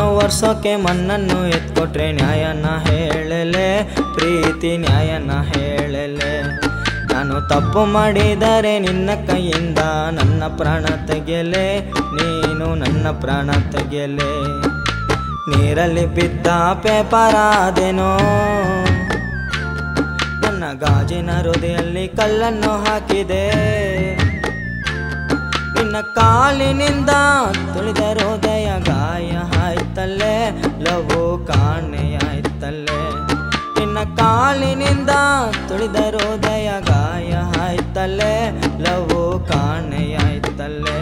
ಕಣ್ಣನ್ನು ಒರ್ಸೋಕೆ ಮಣ್ಣನ್ನು ಎತ್ಕೊಟ್ರೆ ನ್ಯಾಯನ ಹೇಳಲೆ ಪ್ರೀತಿ ನ್ಯಾಯನ ಹೇಳಲೆ ನಾನು ತಪ್ಪು ಮಾಡಿದರೆ ನಿನ್ನ ಕೈಯಿಂದ ನನ್ನ ಪ್ರಾಣ ತೆಗೆಯಲೆ ನೀನು ನನ್ನ ಪ್ರಾಣ ತೆಗೆಯಲೆ ನೀರಲ್ಲಿ ಬಿದ್ದ ಪೇಪರಾದೆನೋ ನನ್ನ ಗಾಜಿನ ಹೃದಯಲ್ಲಿ ಕಲ್ಲನ್ನು ಹಾಕಿದೆ ನಿನ್ನ ಕಾಲಿನಿಂದ ತುಳಿದ ಹೃದಯ ಗಾಯ ಆಯ್ತಲ್ಲೇ ಲವು ಕಾಣೆಯಾಯ್ತಲ್ಲೇ ನಿನ್ನ ಕಾಲಿನಿಂದ ತುಳಿದ ಹೃದಯ ಗಾಯ ಆಯ್ತಲ್ಲೇ ಲವು ಕಾಣೆಯಾಯ್ತಲ್ಲೇ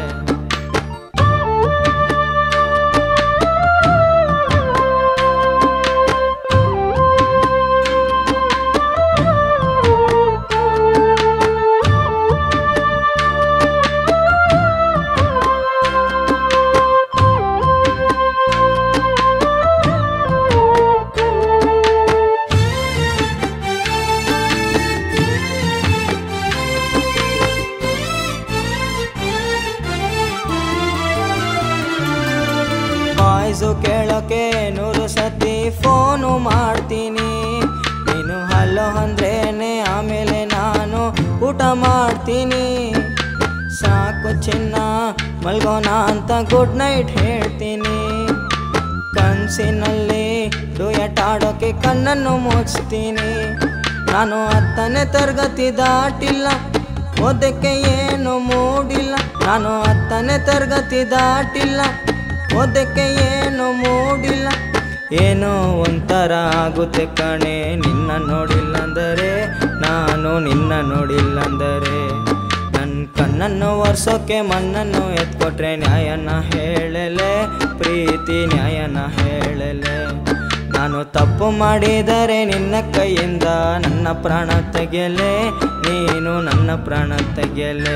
ವಾಯ್ಸು ಕೇಳೋಕೆ ನೂರು ಸತಿ ಫೋನು ಮಾಡ್ತೀನಿ ನೀನು ಹಲೋ ಅಂದ್ರೇನೆ ಆಮೇಲೆ ನಾನು ಊಟ ಮಾಡ್ತೀನಿ ಸಾಕು ಚಿನ್ನ ಮಲ್ಗೋಣ ಅಂತ ಗುಡ್ ನೈಟ್ ಹೇಳ್ತೀನಿ ಕನಸಿನಲ್ಲಿ ಡುಯಟ್ ಆಡೋಕೆ ಕಣ್ಣನ್ನು ಮುಚ್ತೀನಿ ನಾನು ಹತ್ತನೇ ತರಗತಿ ದಾಟಿಲ್ಲ ಓದಕ್ಕೆ ಏನು ಮೂಡಿಲ್ಲ ನಾನು ಹತ್ತನೇ ತರಗತಿ ದಾಟಿಲ್ಲ ಓದಕ್ಕೆ ಏನು ಮೂಡಿಲ್ಲ ಏನೋ ಒಂಥರ ಆಗುತ್ತೆ ಕಣೆ ನಿನ್ನ ನೋಡಿಲ್ಲಂದರೆ ನಾನು ನಿನ್ನ ನೋಡಿಲ್ಲಂದರೆ ನನ್ನ ಕಣ್ಣನ್ನು ಒರ್ಸೋಕೆ ಮಣ್ಣನ್ನು ಎತ್ಕೊಟ್ರೆ ನ್ಯಾಯನ ಹೇಳಲೆ ಪ್ರೀತಿ ನ್ಯಾಯನ ಹೇಳಲೆ ನಾನು ತಪ್ಪು ಮಾಡಿದರೆ ನಿನ್ನ ಕೈಯಿಂದ ನನ್ನ ಪ್ರಾಣ ತೆಗೆಯಲೆ ನೀನು ನನ್ನ ಪ್ರಾಣ ತೆಗೆಯಲೆ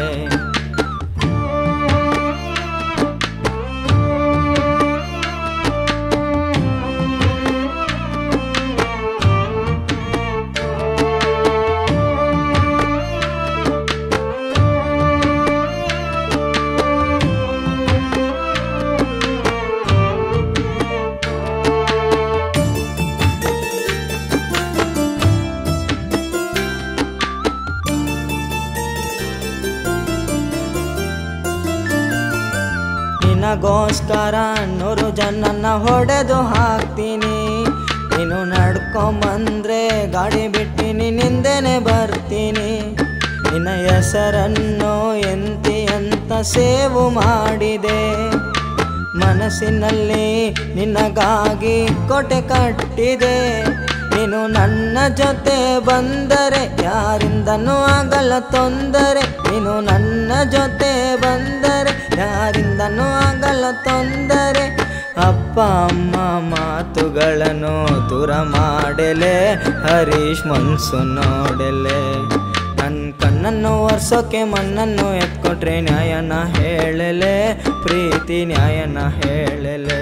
ನಿನಗೋಸ್ಕರ ನೂರು ಜನನ್ನ ಹೊಡೆದು ಹಾಕ್ತೀನಿ ನೀನು ನಡ್ಕೊಂಬಂದ್ರೆ ಗಾಡಿ ಬಿಟ್ಟು ನಿನ್ನಿಂದೆನೆ ಬರ್ತೀನಿ ನಿನ್ನ ಹೆಸರನ್ನು ಎಂತಿ ಅಂತ ಸೇವು ಮಾಡಿದೆ ಮನಸ್ಸಿನಲ್ಲಿ ನಿನ್ನಗಾಗಿ ಕೋಟೆ ಕಟ್ಟಿದೆ ನೀನು ನನ್ನ ಜೊತೆ ಬಂದರೆ ಯಾರಿಂದನೂ ಆಗಲ್ಲ ತೊಂದರೆ ನೀನು ನನ್ನ ಜೊತೆ ಬಂದರೆ ಯಾರಿಂದನೂ ಆಗಲ್ಲ ತೊಂದರೆ ಅಪ್ಪ ಅಮ್ಮ ಮಾತುಗಳನ್ನು ದೂರ ಮಾಡಲೆ ಹರೀಶ್ ಮನ್ಸು ನೋಡಲೆ ನನ್ನ ಕಣ್ಣನ್ನು ಒರ್ಸೋಕೆ ಮಣ್ಣನ್ನು ಎತ್ಕೊಟ್ರೆ ನ್ಯಾಯನ ಹೇಳಲೆ ಪ್ರೀತಿ ನ್ಯಾಯನ ಹೇಳಲೆ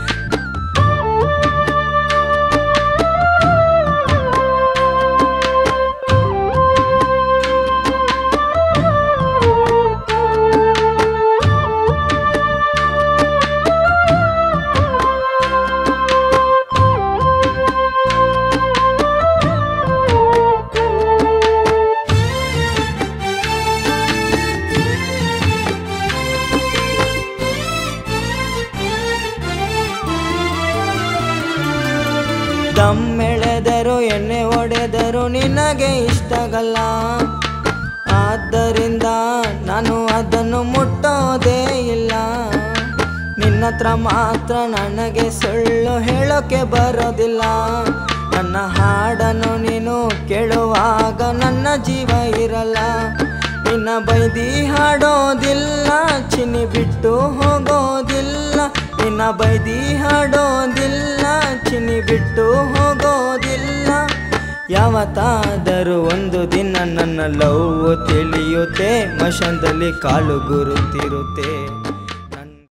ದಮ್ಮೆಳೆದರು ಎಣ್ಣೆ ಹೊಡೆದರು ನಿನಗೆ ಇಷ್ಟಗಲ್ಲ ಆದ್ದರಿಂದ ನಾನು ಅದನ್ನು ಮುಟ್ಟೋದೇ ಇಲ್ಲ ನಿನ್ನ ಹತ್ರ ಮಾತ್ರ ನನಗೆ ಸುಳ್ಳು ಹೇಳೋಕೆ ಬರೋದಿಲ್ಲ ನನ್ನ ಹಾಡನ್ನು ನೀನು ಕೇಳುವಾಗ ನನ್ನ ಜೀವ ಇರಲ್ಲ ನಿನ್ನ ಬೈದಿ ಹಾಡೋದಿಲ್ಲ ಚಿನಿ ಬಿಟ್ಟು ಹೋಗೋದಿಲ್ಲ ನಿನ್ನ ಬೈದಿ ಹಾಡೋದಿಲ್ಲ ಚಿನಿ ಬಿಟ್ಟು ಹೋಗೋದಿಲ್ಲ ಯಾವತ್ತಾದರೂ ಒಂದು ದಿನ ನನ್ನ ಲವ್ ತಿಳಿಯುತ್ತೆ ಮಶಂದಲ್ಲಿ ಕಾಲು ಗುರುತಿರುತ್ತೆ